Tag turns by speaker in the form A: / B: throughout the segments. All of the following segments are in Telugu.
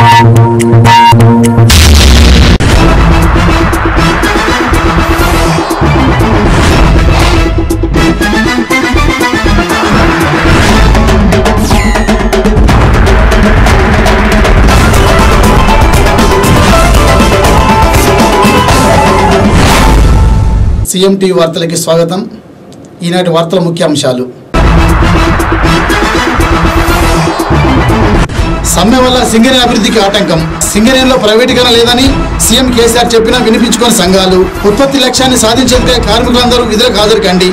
A: సీఎం టీవీ వార్తలకి స్వాగతం ఈనాటి వార్తల ముఖ్యాంశాలు సమ్మె వల్ల సింగరేణి అభివృద్ధికి ఆటంకం సింగరేణిలో ప్రైవేటీకరణ లేదని సీఎం కేసీఆర్ చెప్పినా వినిపించుకొని సంఘాలు ఉత్పత్తి లక్ష్యాన్ని సాధించేందుకే కార్మికులందరూ విధులకు హాజరు కండి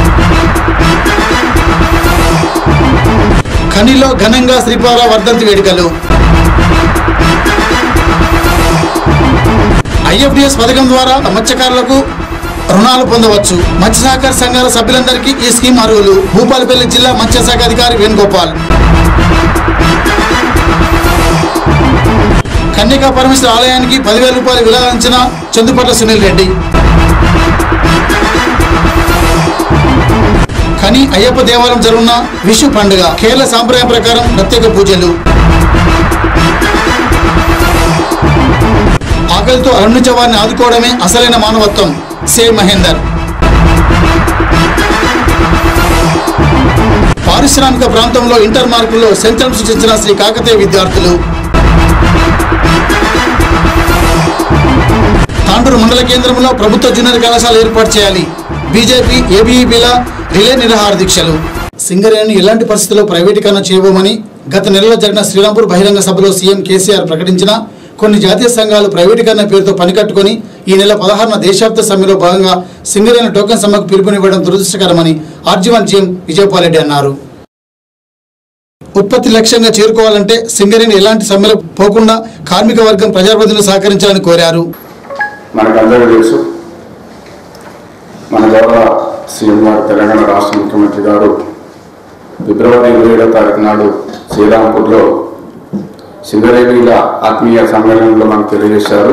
A: ఖనిలో ఘనంగా శ్రీపాద వర్ధంతి వేడుకలు ఐఎఫ్డిఎస్ పథకం ద్వారా మత్స్యకారులకు రుణాలు పొందవచ్చు మత్స్య సహకార సంఘాల సభ్యులందరికీ ఈ స్కీమ్ అర్హులు భూపాలపల్లి జిల్లా మత్స్య శాఖ అధికారి వేణుగోపాల్ కన్యకా పరమేశ్వర ఆలయానికి పదివేల రూపాయలు విలాదించిన చందుపట్ల సునీల్ రెడ్డి కని అయ్యప్ప దేవాలయం జరుగున్న విషు పండుగ కేరళ సాంప్రదాయం ప్రకారం ప్రత్యేక పూజలు ఆకలితో అరుణించే వారిని ఆదుకోవడమే అసలైన మానవత్వం సే మహేందర్ పారిశ్రామిక ప్రాంతంలో ఇంటర్ మార్కుల్లో సెంచరం సృష్టించిన శ్రీ కాకతీయ విద్యార్థులు తాండూరు మండల కేంద్రంలో ప్రభుత్వ జూనియర్ కళాశాల ఏర్పాటు చేయాలి బీజేపీ ఏబీఈపీల రిలే నిరాహార దీక్షలు సింగరేణి ఎలాంటి పరిస్థితుల్లో ప్రైవేటీకరణ చేయబోమని గత నెలలో జరిగిన శ్రీరాంపూర్ బహిరంగ సభలో సీఎం కేసీఆర్ ప్రకటించిన కొన్ని జాతీయ సంఘాలు ప్రైవేటీకరణ పేరుతో పనికట్టుకొని ఈ నెల పదహారున దేశవ్యాప్త సమ్మెలో భాగంగా సింగరేణి టోకెన్ సమ్మెకు పిలుపునివ్వడం దురదృష్టకరమని ఆర్జీవన్ జీఎం విజయపాల్ రెడ్డి అన్నారు ఉత్పత్తి లక్ష్యంగా చేరుకోవాలంటే సింగరేణి ఎలాంటి సమ్మెలు పోకుండా కార్మిక వర్గం ప్రజాప్రతినిధులు సహకరించాలని కోరారు
B: మనకందరికీ తెలుసు మన గౌరవ సీఎం గారు తెలంగాణ రాష్ట్ర ముఖ్యమంత్రి గారు ఫిబ్రవరి ఇరవై ఏడో తారీఖు నాడు శ్రీరాంపూర్లో సింగరేణిల ఆత్మీయ సమ్మేళనంలో మనకు తెలియజేశారు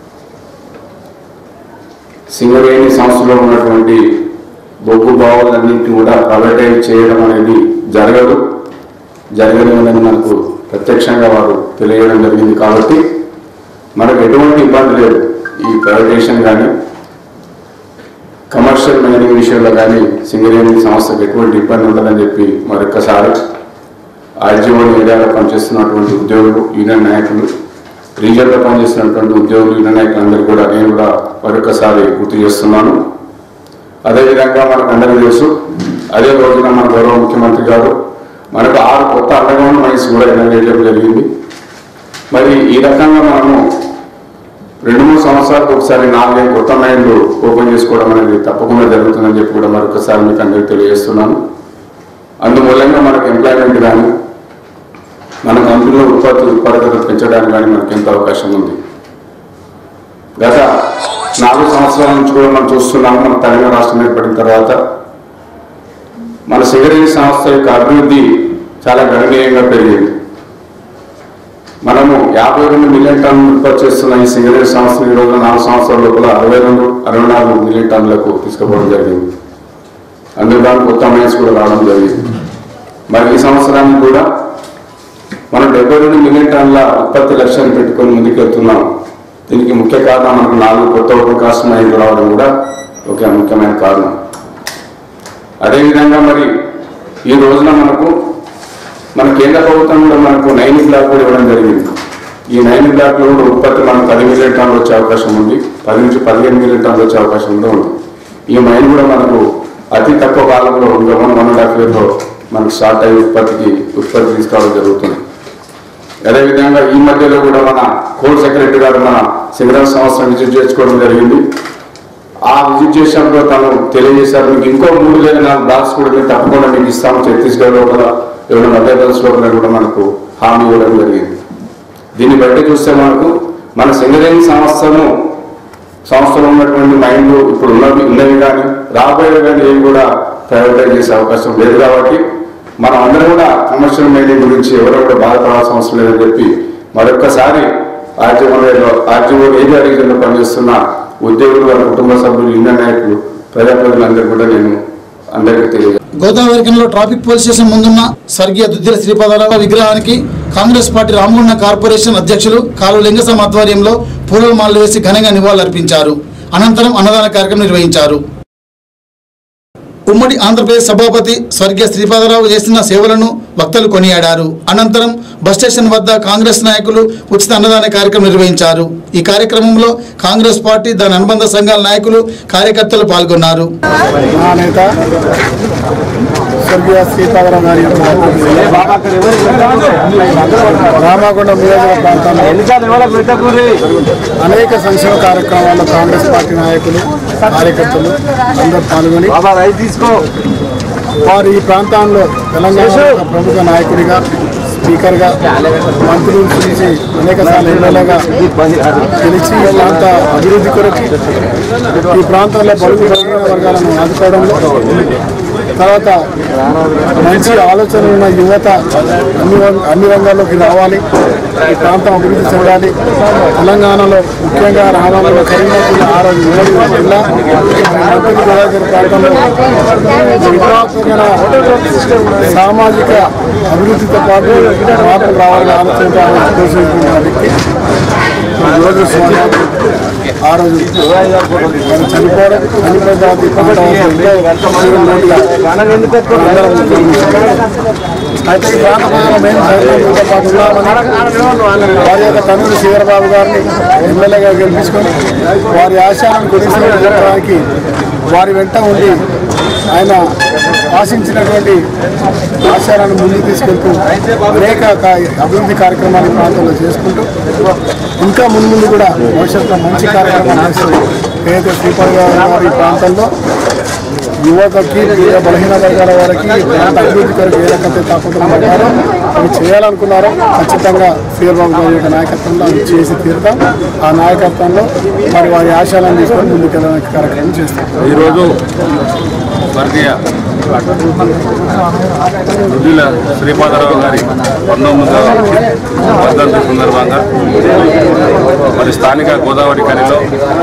B: సింగరేణి సంస్థలో ఉన్నటువంటి బొగ్గు బావులన్నింటినీ కూడా ప్రైవేటైజ్ చేయడం అనేది జరగదు జరగదు అనేది మనకు ప్రత్యక్షంగా వారు తెలియజేయడం జరిగింది కాబట్టి మనకు ఎటువంటి ఇబ్బంది లేదు ఈ ప్రైవేటేషన్ కానీ కమర్షియల్ మైనింగ్ విషయంలో కానీ సింగరేణి సంస్థకు ఎటువంటి ఇబ్బంది ఉండదని చెప్పి మరొక్కసారి ఆర్జీఓని ఏరియాలో పనిచేస్తున్నటువంటి ఉద్యోగులు యూనియన్ నాయకులు రీజన్లో పనిచేస్తున్నటువంటి ఉద్యోగులు యూనియన్ నాయకులందరూ కూడా నేను కూడా మరొకసారి గుర్తు చేస్తున్నాను అదేవిధంగా మనకు అందరికీ తెలుసు అదే రోజున మన గౌరవ ముఖ్యమంత్రి గారు మనకు ఆరు కొత్త అండర్గ్రౌండ్ మైన్స్ కూడా ఎనర్జీ చేయడం జరిగింది మరి ఈ రకంగా మనము రెండు మూడు సంవత్సరాలకు ఒకసారి నాలుగైదు కొత్త మైండ్లు ఓపెన్ చేసుకోవడం అనేది తప్పకుండా జరుగుతుందని చెప్పి కూడా మరొకసారి మీకు అందరికీ తెలియజేస్తున్నాను అందుమూలంగా మనకు ఎంప్లాయ్మెంట్ కానీ మన కంపెనీలో ఉత్పత్తి ఉత్పాదకత పెంచడానికి కానీ మనకి ఎంత అవకాశం ఉంది గత నాలుగు సంవత్సరాల నుంచి కూడా మనం చూస్తున్నాము మన తెలంగాణ రాష్ట్రం ఏర్పడిన తర్వాత మన సింగరేణి సంస్థ యొక్క అభివృద్ధి చాలా గణనీయంగా పెరిగింది మనము యాభై రెండు మిలియన్ టన్నులు ఉత్పత్తి చేస్తున్న ఈ సింగరేణి సంస్థ ఈ రోజు నాలుగు సంవత్సరాల లోపల అరవై రెండు అరవై నాలుగు మిలియన్ టన్నులకు తీసుకుపోవడం జరిగింది అందులో దాని కొత్త మైన్స్ కూడా రావడం జరిగింది మరి ఈ సంవత్సరానికి కూడా మనం డెబ్బై రెండు మిలియన్ టన్నుల ఉత్పత్తి లక్ష్యాన్ని పెట్టుకొని ముందుకెళ్తున్నాం దీనికి ముఖ్య కారణం మనకు నాలుగు కొత్త అవకాశం మైన్లు రావడం కూడా ఒక ముఖ్యమైన కారణం అదేవిధంగా మరి ఈ రోజున మనకు మన కేంద్ర ప్రభుత్వం కూడా మనకు నైన్ బ్లాక్ కూడా ఇవ్వడం జరిగింది ఈ నైన్ బ్లాక్ లో కూడా ఉత్పత్తి మనకు పది మిలియన్ టన్నులు వచ్చే అవకాశం ఉంది పది నుంచి పదిహేను మిలియన్ టన్నులు వచ్చే అవకాశం కూడా ఉంది ఈ మైన్ కూడా మనకు అతి తక్కువ కాలంలో ఇంకా వన్ వన్ అండ్ హాఫ్ ఇయర్లో మనకు స్టార్ట్ అయ్యి ఉత్పత్తికి ఉత్పత్తి తీసుకోవడం జరుగుతుంది అదేవిధంగా ఈ మధ్యలో కూడా మన కోల్ సెక్రటరీ గారు మన సింగరాజ్ సంస్థను విజిట్ చేసుకోవడం జరిగింది ఆ విజిట్ చేసినప్పుడు తను తెలియజేశారు మీకు ఇంకో మూడు లేదా నాలుగు బ్లాక్స్ కూడా మేము తప్పకుండా మీకు ఇస్తాము ఛత్తీస్గఢ్ లోపల ఏమైనా మధ్యప్రదేశ్ లోపల కూడా మనకు హామీ ఇవ్వడం జరిగింది దీన్ని బట్టి చూస్తే మనకు మన సింగరేణి సంస్థను సంస్థలో ఉన్నటువంటి మైండ్లు ఇప్పుడు ఉన్నవి ఉన్నవి కానీ రాబోయే కానీ ఏవి కూడా ప్రైవేటైజ్ చేసే అవకాశం లేదు కాబట్టి మనం అందరం కూడా కమర్షియల్ మైనింగ్ గురించి ఎవరో కూడా బాధపడాల్సిన అవసరం లేదని చెప్పి మరొక్కసారి ఆర్జీవోలో ఆర్జీవో ఏరియా రీజన్లో పనిచేస్తున్న ఉద్యోగులు వారి కుటుంబ సభ్యులు యూనియన్ నాయకులు ప్రజాప్రతినిధులందరూ కూడా నేను అందరికీ తెలియజేస్తాను
A: గోదావరికంలో ట్రాఫిక్ పోలీస్ స్టేషన్ ముందున్న స్వర్గీయ దుద్దిల శ్రీపాదాల విగ్రహానికి కాంగ్రెస్ పార్టీ రామగుండ కార్పొరేషన్ అధ్యక్షులు కాలు లింగసం ఆధ్వర్యంలో పూలమాలలు వేసి ఘనంగా నివాళులర్పించారు అనంతరం అన్నదాన కార్యక్రమం నిర్వహించారు ఉమ్మడి ఆంధ్రప్రదేశ్ సభాపతి స్వర్గీయ శ్రీపాదరావు చేసిన సేవలను వక్తలు కొనియాడారు అనంతరం బస్ స్టేషన్ వద్ద కాంగ్రెస్ నాయకులు ఉచిత అన్నదాన కార్యక్రమం నిర్వహించారు ఈ కార్యక్రమంలో కాంగ్రెస్ పార్టీ దాని అనుబంధ సంఘాల నాయకులు కార్యకర్తలు పాల్గొన్నారు
C: మా నేత స్వర్గీయ సీతారాం గారి యొక్క రామాగుండం నియోజక ప్రాంతంలో అనేక సంక్షేమ కార్యక్రమాల్లో కాంగ్రెస్ పార్టీ నాయకులు కార్యకర్తలు అందరూ పాల్గొని వారు ఈ ప్రాంతంలో తెలంగాణ యొక్క ప్రముఖ నాయకుడిగా స్పీకర్గా మంత్రుల నుంచి అనేక సార్లు ఎమ్మెల్యేగా గెలిచి ఈ ప్రాంత అభివృద్ధి కొరకు ఈ ప్రాంతంలో బడుగు బలహీన వర్గాలను ఆదుకోవడంలో తర్వాత మంచి ఆలోచన ఉన్న యువత అన్ని రం- అన్ని రంగాల్లోకి రావాలి ఈ ప్రాంతం అభివృద్ధి చెందాలి తెలంగాణలో ముఖ్యంగా రామాలలో కరీంనగర్ జిల్లా ఆరో ఉమ్మడి జిల్లా మంత్రి గోదావరి ప్రాంతంలో విప్లవాత్మకమైన సామాజిక అభివృద్ధితో పాటు మార్పులు రావాలని ఆలోచనతో ఆయన ప్రోత్సహిస్తున్న వ్యక్తి రోజు సోమవారం ఆ రోజు ఆయన చనిపోవడం చనిపోయిన తర్వాత ఈ ప్రాంతం ఎంతో జీవనోటిగా అందరం జీవించాం. అయితే ఈ ప్రాంత ప్రజలు మేము సైనికులతో పాటు ఉన్నామని వారి యొక్క తండ్రి శ్రీధరబాబు గారిని ఎమ్మెల్యేగా గెలిపించుకొని వారి ఆశయాలను కొనసాగించడానికి వారి వెంట ఉండి ఆయన ఆశించినటువంటి ఆశయాలను ముందుకు తీసుకెళ్తూ అనేక కా- అభివృద్ధి కార్యక్రమాలు ఈ ప్రాంతంలో చేసుకుంటూ ఇంకా ముందు ముందు కూడా భవిష్యత్తులో మంచి కార్యక్రమాలు చేస్తూ ఏదైతే శ్రీపాల్ గారు ఈ ప్రాంతంలో యువతకి పేద బలహీన వర్గాల వారికి ఈ ప్రాంత అభివృద్ధి కొరకు ఏ రకంగా తాపత్రం పడ్డారో అవి చేయాలనుకున్నారో ఖచ్చితంగా శ్రీబాబు గారి యొక్క నాయకత్వంలో అవి చేసి తీరుతాం ఆ నాయకత్వంలో మరి వారి ఆశయాలను తీసుకొని ముందుకెళ్ళడానికి కార్యక్రమం చేస్తాం
D: ఈరోజు స్వర్గీయ రుద్దుల శ్రీపాదరావు గారి పంతొమ్మిదవ వర్ధంతి సందర్భంగా మరి స్థానిక గోదావరి కనిలో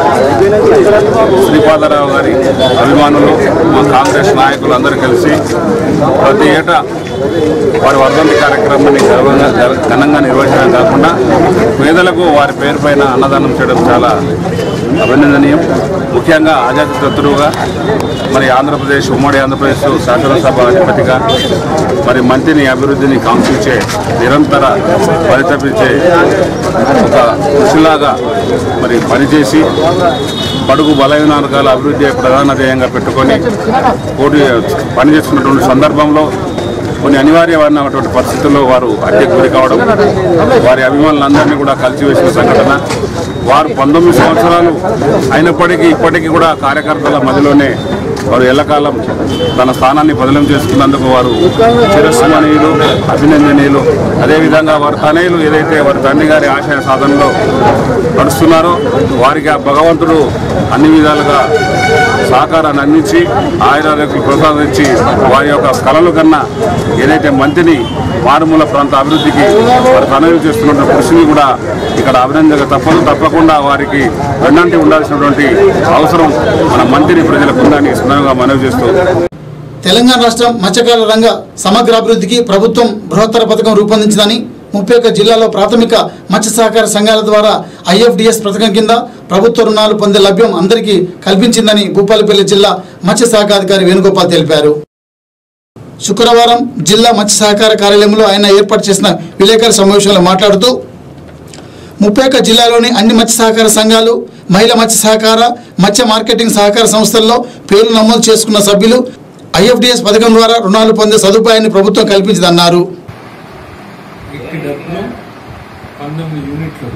D: శ్రీపాదరావు గారి అభిమానులు మా కాంగ్రెస్ నాయకులు అందరూ కలిసి ప్రతి ఏటా వారి వర్ధంతి కార్యక్రమాన్ని ఘనంగా ఘనంగా నిర్వహించడం కాకుండా పేదలకు వారి పేరు పైన అన్నదానం చేయడం చాలా అభినందనీయం ముఖ్యంగా అజాతశత్రువుగా మరి ఆంధ్రప్రదేశ్ ఉమ్మడి ఆంధ్రప్రదేశ్ శాసనసభ అధిపతిగా మరి మంత్రిని అభివృద్ధిని కాంక్షించే నిరంతర పరితపించే ఒక కృషిలాగా మరి పనిచేసి బడుగు బలహీన వర్గాల అభివృద్ధి ప్రధాన ధ్యేయంగా పెట్టుకొని పోటీ పనిచేస్తున్నటువంటి సందర్భంలో కొన్ని అనివార్యమైనటువంటి పరిస్థితుల్లో వారు హత్యకు గురి కావడం వారి అభిమానులందరినీ కూడా కలిసివేసిన సంఘటన వారు పంతొమ్మిది సంవత్సరాలు అయినప్పటికీ ఇప్పటికీ కూడా కార్యకర్తల మధ్యలోనే వారు ఎల్లకాలం తన స్థానాన్ని బదిలం చేసుకున్నందుకు వారు చిరస్మరణీయులు అభినందనీయులు అదేవిధంగా వారి తనయులు ఏదైతే వారి తండ్రి గారి ఆశయ సాధనలో నడుస్తున్నారో వారికి ఆ భగవంతుడు అన్ని విధాలుగా సహకారాన్ని అందించి ఆయురారోగ్యం ప్రసాదించి వారి యొక్క కళలు కన్నా ఏదైతే మంత్రిని మారుమూల ప్రాంత అభివృద్ధికి వారి తనయులు చేస్తున్న కృషిని కూడా ఇక్కడ అభినందన తప్పదు తప్పకుండా వారికి వెన్నంటి ఉండాల్సినటువంటి అవసరం మన మంత్రిని ప్రజలకు ఉందని ఈ సందర్భంగా మనవి చేస్తూ
A: తెలంగాణ రాష్ట్రం మత్స్యకారుల రంగ సమగ్ర అభివృద్ధికి ప్రభుత్వం బృహత్తర పథకం రూపొందించిందని ముప్పై ఒక్క జిల్లాలో ప్రాథమిక మత్స్య సహకార సంఘాల ద్వారా ఐఎఫ్డిఎస్ పథకం కింద ప్రభుత్వ రుణాలు పొందే లభ్యం అందరికీ కల్పించిందని భూపాలపల్లి జిల్లా మత్స్య శాఖాధికారి వేణుగోపాల్ తెలిపారు శుక్రవారం జిల్లా మత్స్య సహకార కార్యాలయంలో ఆయన ఏర్పాటు చేసిన విలేకరుల సమావేశంలో మాట్లాడుతూ ముప్పై ఒక్క జిల్లాలోని అన్ని మత్స్య సహకార సంఘాలు మహిళా మత్స్య సహకార మత్స్య మార్కెటింగ్ సహకార సంస్థల్లో పేర్లు నమోదు చేసుకున్న సభ్యులు ఐఎఫ్డిఎస్ పథకం ద్వారా రుణాలు పొందే సదుపాయాన్ని ప్రభుత్వం కల్పించిందన్నారు
E: వ్యక్తి డబ్బులు పంతొమ్మిది యూనిట్లు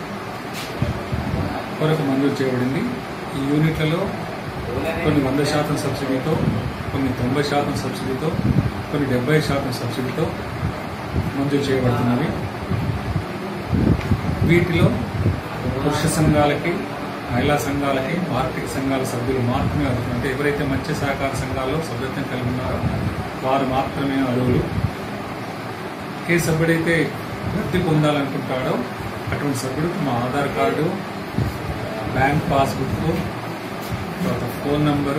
E: కొరకు మంజూరు చేయబడింది ఈ యూనిట్లలో కొన్ని వంద శాతం సబ్సిడీతో కొన్ని తొంభై శాతం సబ్సిడీతో కొన్ని డెబ్బై శాతం సబ్సిడీతో మంజూరు చేయబడుతున్నవి వీటిలో పురుష సంఘాలకి మహిళా సంఘాలకి మార్కెట్ సంఘాల సభ్యులు మాత్రమే అర్హులు అంటే ఎవరైతే మత్స్య సహకార సంఘాల్లో సభ్యత్వం కలిగి ఉన్నారో వారు మాత్రమే అర్హులు ఏ సభ్యుడైతే వృత్తి పొందాలనుకుంటాడో అటువంటి సభ్యుడు తమ ఆధార్ కార్డు బ్యాంక్ పాస్బుక్ తర్వాత ఫోన్ నంబరు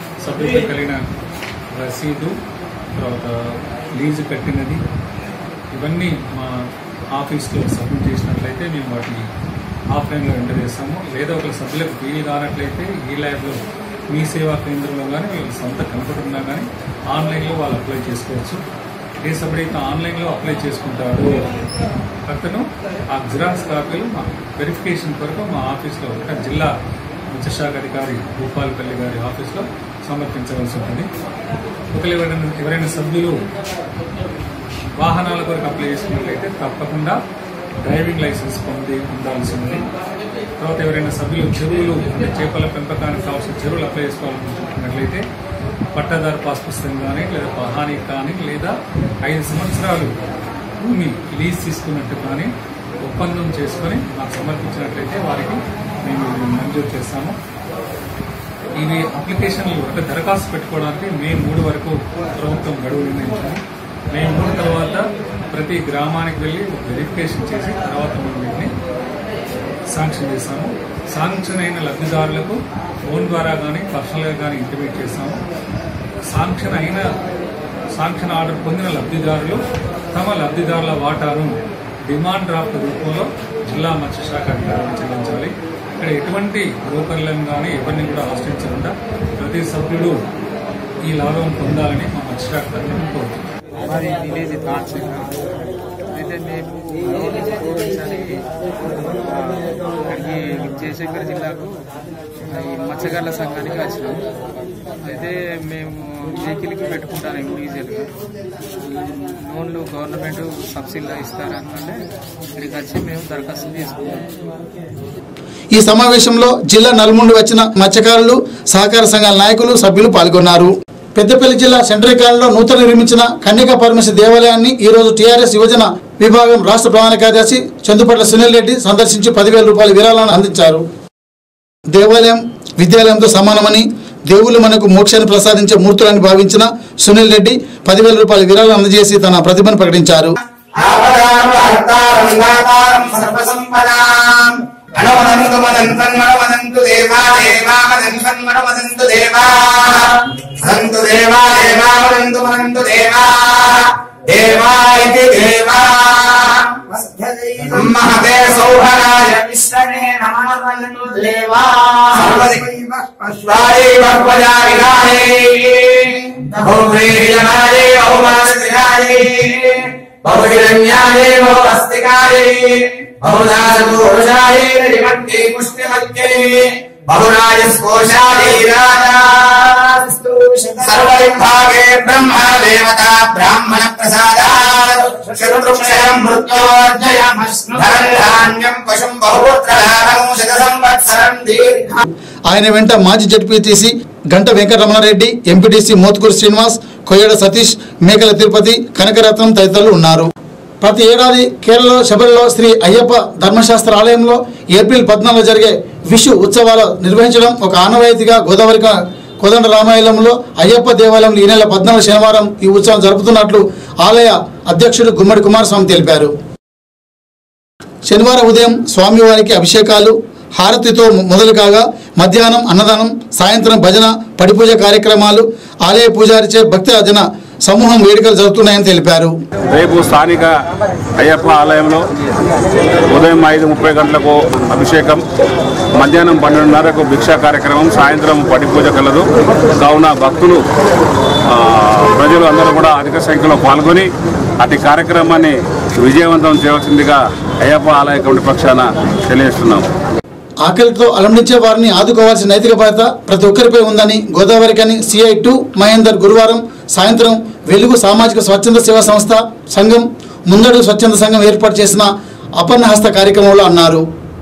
E: సభ్యుడితో కలిగిన రసీదు తర్వాత లీజు కట్టినది ఇవన్నీ మా ఆఫీస్లో సబ్మిట్ చేసినట్లయితే మేము వాటిని ఆఫ్లైన్లో ఎంటర్ చేస్తాము లేదా ఒక సభ్యులకు వీలు కానట్లయితే ఈ ల్యాబ్లో మీ సేవా కేంద్రంలో కానీ వీళ్ళ సొంత కంప్యూటర్ ఉన్నా కానీ ఆన్లైన్లో వాళ్ళు అప్లై చేసుకోవచ్చు ఏ సభ్యుడైతే ఆన్లైన్లో అప్లై చేసుకుంటాడో అతను ఆ జిరాక్స్ కాపీలు మా వెరిఫికేషన్ కొరకు మా ఆఫీస్లో ఒక జిల్లా విద్యాశాఖ అధికారి భూపాలపల్లి గారి ఆఫీస్లో సమర్పించవలసి ఉంటుంది ఒకవేళ ఎవరైనా ఎవరైనా సభ్యులు వాహనాల కొరకు అప్లై చేసుకున్నట్లయితే తప్పకుండా డ్రైవింగ్ లైసెన్స్ పొంది ఉండాల్సి ఉంది తర్వాత ఎవరైనా సభ్యులు చెరువులు అంటే చేపల పెంపకానికి కావాల్సిన చెరువులు అప్లై చేసుకోవాలనుకుంటున్నట్లయితే పట్టాదారు పాస్ పుస్తకం కానీ లేదా పహానీ కానీ లేదా ఐదు సంవత్సరాలు భూమి లీజ్ తీసుకున్నట్టు కానీ ఒప్పందం చేసుకొని మాకు సమర్పించినట్లయితే వారికి మేము ఇవి మంజూరు చేస్తాము ఇవి అప్లికేషన్లు అంటే దరఖాస్తు పెట్టుకోవడానికి మే మూడు వరకు ప్రభుత్వం గడువు నిర్ణయించింది మే మూడు తర్వాత ప్రతి గ్రామానికి వెళ్ళి ఒక వెరిఫికేషన్ చేసి తర్వాత మేము వీటిని శాంక్షన్ చేస్తాము శాంక్షన్ అయిన లబ్ధిదారులకు ఫోన్ ద్వారా కానీ పర్సనల్గా కానీ ఇంటిమేట్ చేస్తాము శాంక్షన్ అయిన శాంక్షన్ ఆర్డర్ పొందిన లబ్ధిదారులు తమ లబ్ధిదారుల వాటాను డిమాండ్ డ్రాఫ్ట్ రూపంలో జిల్లా మత్స్యశాఖ అధికారులకు చెల్లించాలి ఇక్కడ ఎటువంటి బ్రోకర్లను కానీ ఎవరిని కూడా ఆశ్రయించకుండా ప్రతి సభ్యుడు ఈ లాభం పొందాలని మా మత్స్యశాఖ తరఫున కోరుతున్నాం
F: మాది విలేజ్ తాడ్చింగ్ అయితే మేము లోన్ పూరించాలి ఆ, ఇక్కడికి జయశంకర్ జిల్లాకు ఈ మత్స్యకారుల సంఘానికి వచ్చినాం అయితే మేము వెహికల్కి పెట్టుకుంటాను డీజిల్గా లోన్లు గవర్నమెంట్ సబ్సిడీలో ఇస్తారనుకుంటే ఇక్కడికి వచ్చి మేము దరఖాస్తు చేసుకుంటాం
A: ఈ సమావేశంలో జిల్లా నలుముండి వచ్చిన మత్స్యకారులు సహకార సంఘాల నాయకులు సభ్యులు పాల్గొన్నారు పెద్దపల్లి జిల్లా సెంట్రల్ కాలంలో నూతన నిర్మించిన కన్యకా పరమేశ్వర దేవాలయాన్ని ఈ రోజు టీఆర్ఎస్ యువజన విభాగం రాష్ట్ర ప్రధాన కార్యదర్శి చందుపట్ల సునీల్ రెడ్డి సందర్శించి పదివేల రూపాయల విరాళాలను అందించారు దేవాలయం విద్యాలయంతో సమానమని దేవుళ్ళు మనకు మోక్షాన్ని ప్రసాదించే మూర్తులని భావించిన సునీల్ రెడ్డి పదివేల రూపాయల విరాళం అందజేసి తన ప్రతిభను ప్రకటించారు
G: మనవదంతు మదంతన్ మనవదంతు దేవా దేవా మదంతన్ మనవదంతు దేవా మదంతు దేవా దేవా మదంతు మదంతు దేవా దేవా ఇది దేవా మహతే సౌభరాయ విశ్వనే నమనవదంతు దేవా సర్వది భగవజా విరాజే బహువ్రీయమాయే బహుమానసిరాయే బహుహిరణ్యాయే బహుస్తికాయే బహుదాసూషాయే నిమత్తే పుష్టిమత్తే బహురాయ స్కోశాయే రాజా సర్వవిభాగే బ్రహ్మ దేవత బ్రాహ్మణ ప్రసాదాత్ శతవృక్షయం మృత్యోర్జయమశ్ను ధనధాన్యం పశుం బహుపుత్ర లాభం శత సంవత్సరం దీర్ఘ
A: ఆయన వెంట మాజీ జడ్పీటీసీ గంట వెంకటరమణారెడ్డి ఎంపీటీసీ మోత్కూరు శ్రీనివాస్ కొయ్యడ సతీష్ మేకల తిరుపతి కనకరత్నం తదితరులు ఉన్నారు ప్రతి ఏడాది కేరళలో శబరిలో శ్రీ అయ్యప్ప ధర్మశాస్త్ర ఆలయంలో ఏప్రిల్ పద్నాలుగు జరిగే విషు ఉత్సవాలు నిర్వహించడం ఒక ఆనవాయితీగా గోదావరి క- కోదండ రామాయణంలో అయ్యప్ప దేవాలయంలో ఈ నెల పద్నాలుగు శనివారం ఈ ఉత్సవం జరుపుతున్నట్లు ఆలయ అధ్యక్షుడు గుమ్మడి కుమారస్వామి తెలిపారు శనివారం ఉదయం స్వామివారికి అభిషేకాలు హారతితో మొదలు కాగా మధ్యాహ్నం అన్నదానం సాయంత్రం భజన పడిపూజ కార్యక్రమాలు ఆలయ పూజారిచే భక్తి జన సమూహం వేడుకలు జరుగుతున్నాయని తెలిపారు
D: రేపు స్థానిక అయ్యప్ప ఆలయంలో ఉదయం ఐదు ముప్పై గంటలకు అభిషేకం మధ్యాహ్నం పన్నెండున్నరకు భిక్షా కార్యక్రమం సాయంత్రం పడి పూజ కలదు కావున భక్తులు ఆ, ప్రజలు అందరూ కూడా అధిక సంఖ్యలో పాల్గొని అటు కార్యక్రమాన్ని విజయవంతం చేయవలసిందిగా అయ్యప్ప ఆలయ కమిటీ పక్షాన తెలియజేస్తున్నాం
A: ఆకలితో అలండించే వారిని ఆదుకోవాల్సిన నైతిక బాధ్యత ప్రతి ఒక్కరిపై ఉందని గోదావరికని సిఐ టూ మహేందర్ గురువారం సాయంత్రం వెలుగు సామాజిక స్వచ్ఛంద సేవా సంస్థ సంఘం ముందడు స్వచ్ఛంద సంఘం ఏర్పాటు చేసిన అపర్ణహస్త కార్యక్రమంలో అన్నారు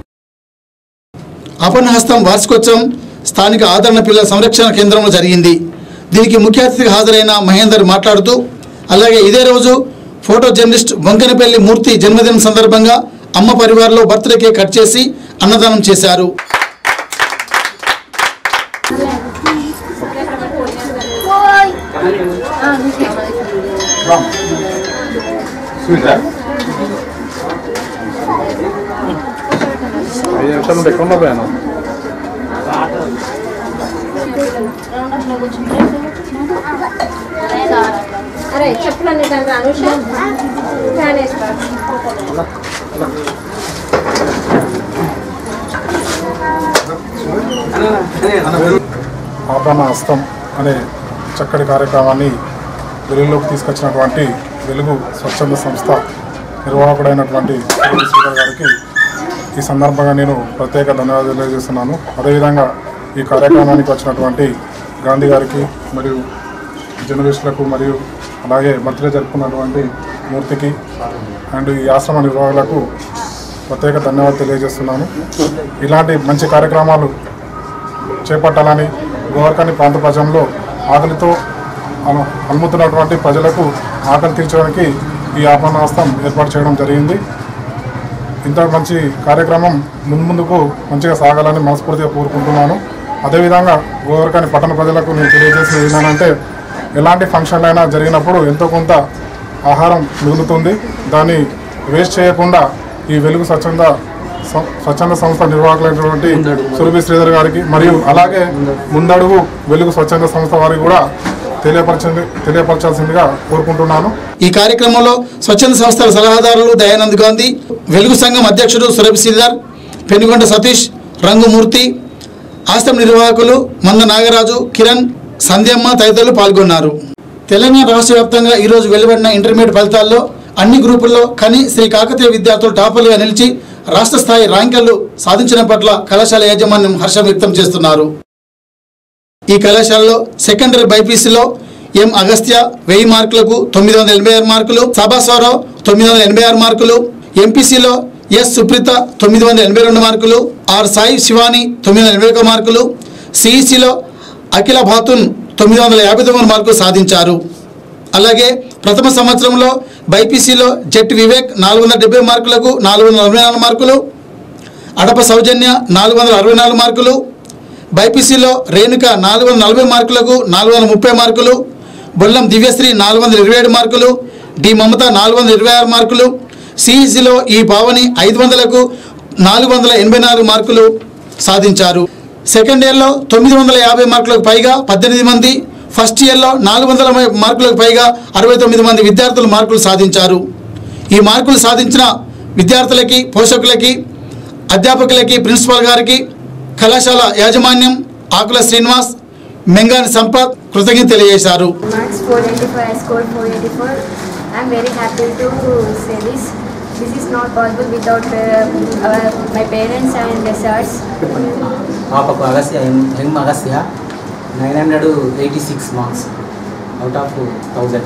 A: అపర్ణహస్తం వార్షికోత్సవం స్థానిక ఆదరణ పిల్లల సంరక్షణ కేంద్రంలో జరిగింది దీనికి ముఖ్య అతిథిగా హాజరైన మహేందర్ మాట్లాడుతూ అలాగే ఇదే రోజు ఫోటో జర్నలిస్ట్ వంకనపల్లి మూర్తి జన్మదినం సందర్భంగా అమ్మ పరివారంలో బర్త్డే కేక్ కట్ చేసి అన్నదానం చేశారు
H: అరే చెప్పులన్నీ తండ్రి అనుష ఫ్యాన్ వేసుకో
C: ఆభరణ హస్తం అనే చక్కటి కార్యక్రమాన్ని వెలుగులోకి తీసుకొచ్చినటువంటి వెలుగు స్వచ్ఛంద సంస్థ నిర్వాహకుడైనటువంటి శ్రీ శ్రీధర్ గారికి ఈ సందర్భంగా నేను ప్రత్యేక ధన్యవాదాలు తెలియజేస్తున్నాను అదేవిధంగా ఈ కార్యక్రమానికి వచ్చినటువంటి గాంధీ గారికి మరియు జర్నలిస్టులకు మరియు అలాగే బర్త్డే జరుపుకున్నటువంటి మూర్తికి అండ్ ఈ ఆశ్రమ నిర్వాహకులకు ప్రత్యేక ధన్యవాదాలు తెలియజేస్తున్నాను ఇలాంటి మంచి కార్యక్రమాలు చేపట్టాలని గోవర్కని ప్రాంత ప్రజల్లో ఆకలితో అల- అలుముతున్నటువంటి ప్రజలకు ఆకలి తీర్చడానికి ఈ ఆహ్వానాస్తం ఏర్పాటు చేయడం జరిగింది ఇంత మంచి కార్యక్రమం ముందు ముందుకు మంచిగా సాగాలని మనస్ఫూర్తిగా కోరుకుంటున్నాను అదేవిధంగా గోవర్కని పట్టణ ప్రజలకు నేను తెలియజేసేది ఏంటంటే ఎలాంటి ఫంక్షన్లు అయినా జరిగినప్పుడు ఎంతో కొంత ఆహారం మిగులుతుంది దాన్ని వేస్ట్ చేయకుండా ఈ వెలుగు స్వచ్ఛంద సం- స్వచ్ఛంద సంస్థ నిర్వాహకులైనటువంటి సురభి శ్రీధర్ గారికి మరియు అలాగే ముందడుగు వెలుగు స్వచ్ఛంద సంస్థ వారికి కూడా తెలియపరచింది తెలియపరచాల్సిందిగా కోరుకుంటున్నాను
A: ఈ కార్యక్రమంలో స్వచ్ఛంద సంస్థల సలహాదారులు దయానంద్ గాంధీ వెలుగు సంఘం అధ్యక్షుడు సురభి శ్రీధర్ పెనుగొండ సతీష్ రంగుమూర్తి ఆశ్రమ నిర్వాహకులు మంద నాగరాజు కిరణ్ సంధ్యమ్మ తదితరులు పాల్గొన్నారు తెలంగాణ రాష్ట్ర వ్యాప్తంగా ఈరోజు వెలువడిన ఇంటర్మీడియట్ ఫలితాల్లో అన్ని గ్రూపుల్లో కని శ్రీ కాకతీయ విద్యార్థులు టాపర్లుగా నిలిచి రాష్ట్ర స్థాయి ర్యాంకులు సాధించిన పట్ల కళాశాల యాజమాన్యం హర్షం వ్యక్తం చేస్తున్నారు ఈ కళాశాలలో సెకండరీ బైపీసీలో ఎం అగస్త్య వెయ్యి మార్కులకు తొమ్మిది వందల ఎనభై ఆరు మార్కులు సభాస్వరావు తొమ్మిది వందల ఎనభై ఆరు మార్కులు ఎంపీసీలో ఎస్ సుప్రీత తొమ్మిది వందల ఎనభై రెండు మార్కులు ఆర్ సాయి శివాని తొమ్మిది వందల ఎనభై ఒక మార్కులు సిఈసిలో అఖిల భాతున్ తొమ్మిది వందల యాభై తొమ్మిది మార్కులు సాధించారు అలాగే ప్రథమ సంవత్సరంలో బైపీసీలో జెట్ వివేక్ నాలుగు వందల డెబ్బై మార్కులకు నాలుగు వందల నలభై నాలుగు మార్కులు అడప సౌజన్య నాలుగు వందల అరవై నాలుగు మార్కులు బైపీసీలో రేణుక నాలుగు వందల నలభై మార్కులకు నాలుగు వందల ముప్పై మార్కులు బొల్లం దివ్యశ్రీ నాలుగు వందల ఇరవై ఏడు మార్కులు డి మమత నాలుగు వందల ఇరవై ఆరు మార్కులు సిఈసిలో ఈ పావని ఐదు వందలకు నాలుగు వందల ఎనభై నాలుగు మార్కులు సాధించారు సెకండ్ ఇయర్లో తొమ్మిది వందల యాభై మార్కులకు పైగా పద్దెనిమిది మంది ఫస్ట్ ఇయర్లో నాలుగు వందల మార్కులకు పైగా అరవై తొమ్మిది మంది విద్యార్థులు మార్కులు సాధించారు ఈ మార్కులు సాధించిన విద్యార్థులకి పోషకులకి అధ్యాపకులకి ప్రిన్సిపాల్ గారికి కళాశాల యాజమాన్యం ఆకుల శ్రీనివాస్ మెంగాని సంపత్ కృతజ్ఞత తెలియజేశారు
H: Marks 485, I scored 484. I'm very happy to say this. This is not possible without uh, our, my parents and the sirs.
I: పాపకు అగస్య హెమ్ Agasya nine hundred eighty six marks out of thousand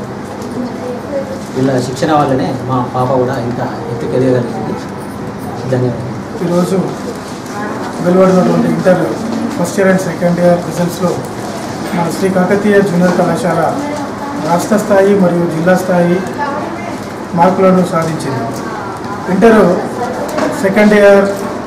I: వీళ్ళ శిక్షణ వల్లనే మా పాప కూడా ఇంత ఎత్తుకు ఎదగలిగింది ధన్యవాదాలు
C: ఈరోజు వెలువడినటువంటి inter first year and second year రిజల్ట్స్లో మన శ్రీ కాకతీయ జూనియర్ కళాశాల రాష్ట్ర స్థాయి మరియు జిల్లా స్థాయి మార్కులను సాధించింది inter second year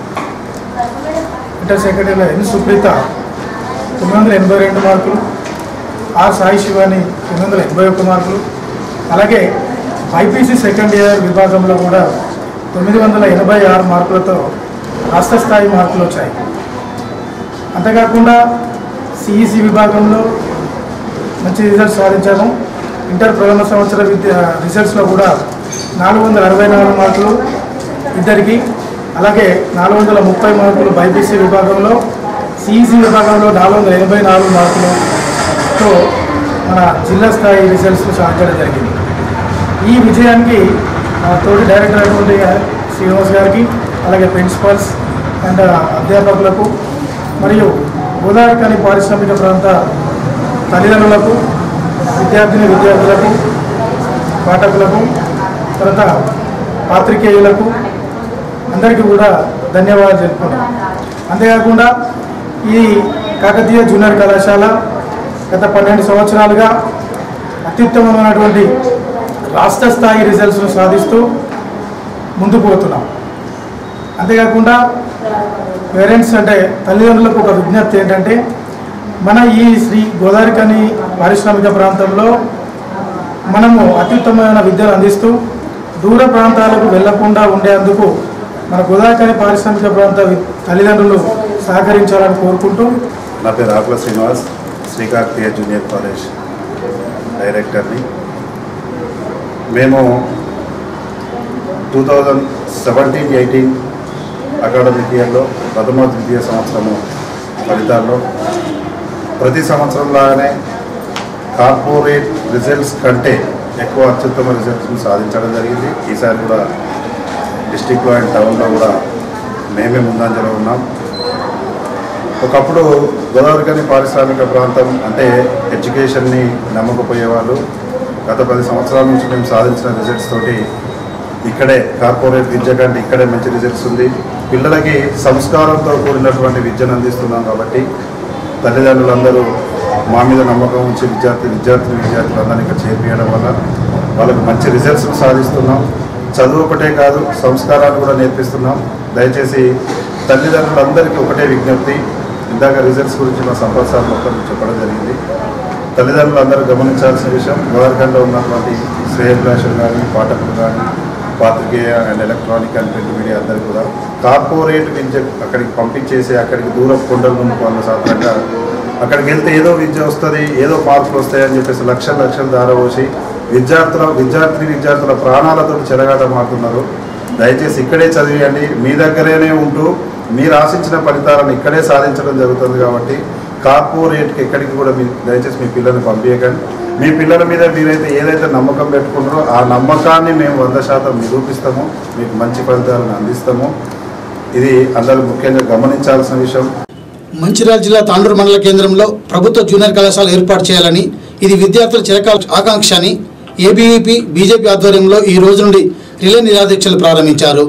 C: inter second ఇయర్లో ఎన్ సుప్రీత తొమ్మిది వందల ఎనభై రెండు మార్కులు ఆర్ సాయి శివాని తొమ్మిది వందల ఎనభై ఒక్క మార్కులు అలాగే బైపీసీ సెకండ్ ఇయర్ విభాగంలో కూడా తొమ్మిది వందల ఎనభై ఆరు మార్కులతో రాష్ట్ర స్థాయి మార్కులు వచ్చాయి అంతేకాకుండా సిఈసి విభాగంలో మంచి రిజల్ట్స్ సాధించాము ఇంటర్ ప్రథమ సంవత్సర విద్య రిజల్ట్స్లో కూడా నాలుగు వందల అరవై నాలుగు మార్కులు ఇద్దరికి అలాగే నాలుగు వందల ముప్పై మార్కులు బైపీసీ విభాగంలో సిఈసి విభాగంలో నాలుగు వందల ఎనభై నాలుగు మార్కులతో మన జిల్లా స్థాయి రిజల్ట్స్ సాధించడం జరిగింది ఈ విజయానికి ఆ, తోటి డైరెక్టర్ అయినటువంటి శ్రీనివాస్ గారికి అలాగే ప్రిన్సిపల్స్ అండ్ అధ్యాపకులకు మరియు గోదావరికని పారిశ్రామిక ప్రాంత తల్లిదండ్రులకు విద్యార్థిని విద్యార్థులకు పాఠకులకు తర్వాత పాత్రికేయులకు అందరికీ కూడా ధన్యవాదాలు తెలుపుకున్నాం అంతేకాకుండా ఈ కాకతీయ జూనియర్ కళాశాల గత పన్నెండు సంవత్సరాలుగా అత్యుత్తమమైనటువంటి రాష్ట్ర స్థాయి రిజల్ట్స్ను సాధిస్తూ ముందుకు పోతున్నాం అంతేకాకుండా పేరెంట్స్ అంటే తల్లిదండ్రులకు ఒక విజ్ఞప్తి ఏంటంటే మన ఈ శ్రీ గోదావరికని పారిశ్రామిక ప్రాంతంలో మనము అత్యుత్తమమైన విద్యను అందిస్తూ దూర ప్రాంతాలకు వెళ్లకుండా ఉండేందుకు మన గోదావరికని పారిశ్రామిక ప్రాంత వి- తల్లిదండ్రులు సహకరించాలని కోరుకుంటూ
J: నా పేరు ఆకుల శ్రీనివాస్ శ్రీకాకుళీయ జూనియర్ కాలేజ్ డైరెక్టర్ని మేము two thousand seventeen eighteen academic ఇయర్లో ప్రథమ ద్వితీయ సంవత్సరము ఫలితాల్లో ప్రతి సంవత్సరం లాగానే కార్పొరేట్ రిజల్ట్స్ కంటే ఎక్కువ అత్యుత్తమ రిజల్ట్స్ని సాధించడం జరిగింది ఈసారి కూడా డిస్టిక్లో అండ్ టౌన్లో కూడా మేమే ముందంజలో ఉన్నాం ఒకప్పుడు గోదావరికని పారిశ్రామిక ప్రాంతం అంటే ఎడ్యుకేషన్ని నమ్మకపోయేవాళ్ళు గత పది సంవత్సరాల నుంచి మేము సాధించిన రిజల్ట్స్ తోటి ఇక్కడే కార్పొరేట్ విద్య కంటే ఇక్కడే మంచి రిజల్ట్స్ ఉంది పిల్లలకి సంస్కారంతో కూడినటువంటి విద్యను అందిస్తున్నాం కాబట్టి తల్లిదండ్రులందరూ మా మీద నమ్మకం ఉంచి విద్యార్థి విద్యార్థి విద్యార్థులందరినీ ఇక్కడ చేర్పియడం వల్ల వాళ్ళకు మంచి రిజల్ట్స్ సాధిస్తున్నాం చదువు ఒకటే కాదు సంస్కారాలు కూడా నేర్పిస్తున్నాం దయచేసి తల్లిదండ్రులందరికీ ఒకటే విజ్ఞప్తి ఇందాక రిజల్ట్స్ గురించి మా సంపత్ సార్ మొత్తం చెప్పడం జరిగింది తల్లిదండ్రులందరూ గమనించాల్సిన విషయం గోదావరిఖండ్లో ఉన్నటువంటి శ్రేయభిలాషులు కానీ పాఠకులు కానీ పాత్రికేయ and electronic and print media అందరూ కూడా కార్పొరేట్ విద్య అక్కడికి పంపించేసి అక్కడికి దూరం కొండలు నమ్ముకోవాలి సాధారణంగా అక్కడికి వెళ్తే ఏదో విద్య వస్తుంది ఏదో మార్కులు వస్తాయని చెప్పేసి లక్షల లక్షలు దారపోసి విద్యార్థుల విద్యార్థి విద్యార్థుల ప్రాణాలతో చెలగాటమాడుతున్నారు దయచేసి ఇక్కడే చదివేయండి మీ దగ్గరేనే ఉంటూ మీరు ఆశించిన ఫలితాలను ఇక్కడే సాధించడం జరుగుతుంది కాబట్టి కార్పొరేట్కి ఎక్కడికి కూడా మీ దయచేసి మీ పిల్లల్ని పంపించకండి మీ పిల్లల మీద మీరైతే ఏదైతే నమ్మకం పెట్టుకుంటారో ఆ నమ్మకాన్ని మేము వంద శాతం నిరూపిస్తాము మీకు మంచి ఫలితాలను అందిస్తాము ఇది అందరూ ముఖ్యంగా గమనించాల్సిన విషయం
A: మంచిర్యాల జిల్లా తాండూరు మండల కేంద్రంలో ప్రభుత్వ జూనియర్ కళాశాల ఏర్పాటు చేయాలని ఇది విద్యార్థుల చిరకాల ఆకాంక్ష అని ఏబీవీపీ బీజేపీ ఆధ్వర్యంలో ఈ రోజు నుండి రిలే నిరాదీక్షలు ప్రారంభించారు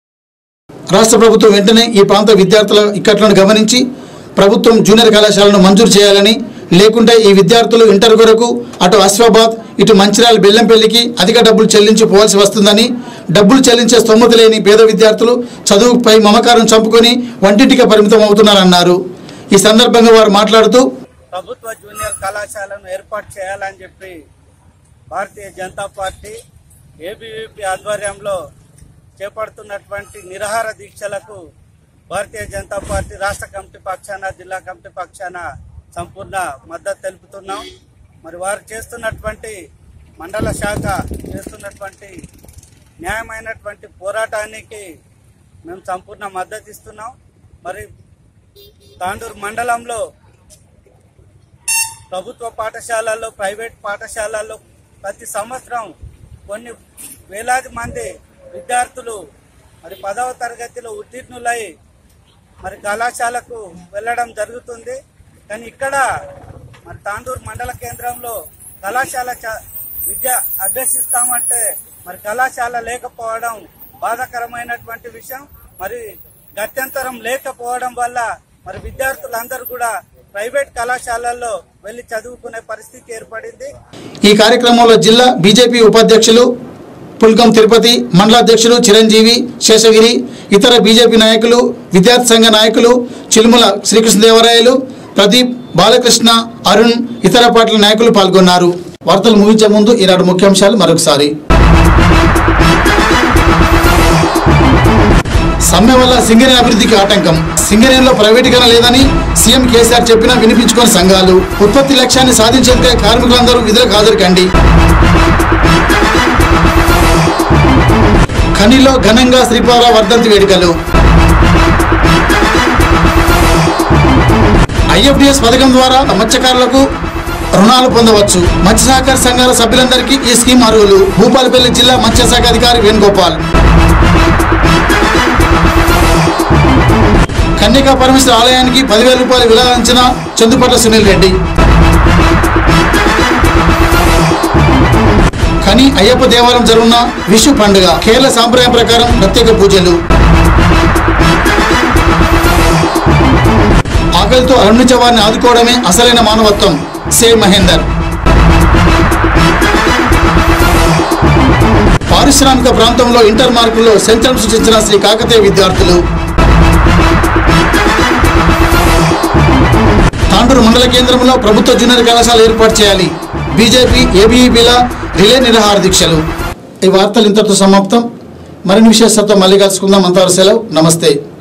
A: రాష్ట్ర ప్రభుత్వం వెంటనే ఈ ప్రాంత విద్యార్థుల ఇక్కట్లను గమనించి ప్రభుత్వం జూనియర్ కళాశాలను మంజూరు చేయాలని లేకుంటే ఈ విద్యార్థులు ఇంటర్ కొరకు అటు అశ్వాబాద్ ఇటు మంచిర్యాల బెల్లంపల్లికి అధిక డబ్బులు చెల్లించిపోవాల్సి వస్తుందని డబ్బులు చెల్లించే స్తోమత లేని పేద విద్యార్థులు చదువుపై మమకారం చంపుకొని వంటింటికి పరిమితం అవుతున్నారన్నారు ఈ సందర్భంగా వారు మాట్లాడుతూ
K: ప్రభుత్వ జూనియర్ కళాశాలను ఏర్పాటు చేయాలని చెప్పి భారతీయ జనతా పార్టీ ఏబీవీపీ ఆధ్వర్యంలో చేపడుతున్నటువంటి నిరాహార దీక్షలకు భారతీయ జనతా పార్టీ రాష్ట్ర కమిటీ పక్షాన జిల్లా కమిటీ పక్షాన సంపూర్ణ మద్దతు తెలుపుతున్నాం మరి వారు చేస్తున్నటువంటి మండల శాఖ చేస్తున్నటువంటి న్యాయమైనటువంటి పోరాటానికి మేము సంపూర్ణ మద్దతు ఇస్తున్నాం మరి తాండూరు మండలంలో ప్రభుత్వ పాఠశాలల్లో ప్రైవేట్ పాఠశాలల్లో ప్రతి సంవత్సరం కొన్ని వేలాది మంది విద్యార్థులు మరి పదవ తరగతిలో ఉత్తీర్ణులై మరి కళాశాలకు వెళ్ళడం జరుగుతుంది కానీ ఇక్కడ మరి తాండూరు మండల కేంద్రంలో కళాశాల చ- విద్య అభ్యసిస్తామంటే మరి కళాశాల లేకపోవడం బాధాకరమైనటువంటి విషయం మరి గత్యంతరం లేకపోవడం వల్ల మరి విద్యార్థులందరూ కూడా ప్రైవేట్ కళాశాలల్లో వెళ్లి చదువుకునే పరిస్థితి ఏర్పడింది
A: ఈ కార్యక్రమంలో జిల్లా బీజేపీ ఉపాధ్యక్షులు పుల్కం తిరుపతి మండలాధ్యక్షులు చిరంజీవి శేషగిరి ఇతర బీజేపీ నాయకులు విద్యార్థి సంఘ నాయకులు చిలుముల శ్రీకృష్ణదేవరాయలు ప్రదీప్ బాలకృష్ణ అరుణ్ ఇతర పార్టీల నాయకులు పాల్గొన్నారు వార్తలు ముగించే ముందు ఈనాడు ముఖ్యాంశాలు మరొకసారి సమ్మె వల్ల సింగరేణి అభివృద్ధికి ఆటంకం సింగరేణిలో ప్రైవేటీకరణ లేదని సీఎం కేసీఆర్ చెప్పినా వినిపించుకొని సంఘాలు ఉత్పత్తి లక్ష్యాన్ని సాధించేందుకే కార్మికులందరూ విధులకు హాజరు కండి ఖనిలో ఘనంగా శ్రీపాల వర్ధంతి వేడుకలు ఐఎఫ్డిఎస్ పథకం ద్వారా మత్స్యకారులకు రుణాలు పొందవచ్చు మత్స్య సహకార సంఘాల సభ్యులందరికీ ఈ స్కీమ్ అర్హులు భూపాలపల్లి జిల్లా మత్స్య శాఖ అధికారి వేణుగోపాల్ కన్యకా పరమేశ్వర ఆలయానికి పదివేల రూపాయలు విలాంచిన చందుపట్ల సునీల్ రెడ్డి కని అయ్యప్ప దేవాలయం జరుగున్న విషు పండుగ కేరళ సాంప్రదాయం ప్రకారం ప్రత్యేక పూజలు ఆకలితో అరుణించే వారిని ఆదుకోవడమే అసలైన మానవత్వం సే మహేందర్ పారిశ్రామిక ప్రాంతంలో ఇంటర్ మార్కుల్లో సెంచరం సృష్టించిన శ్రీ కాకతీయ విద్యార్థులు తాండూరు మండల కేంద్రంలో ప్రభుత్వ జూనియర్ కళాశాల ఏర్పాటు చేయాలి బీజేపీ ఏబీఈబీల రిలే నిరాహార దీక్షలు ఈ వార్తలు ఇంతటితో సమాప్తం మరిన్ని విశేషాలతో మళ్ళీ కలుసుకుందాం అంతవరకు సెలవు నమస్తే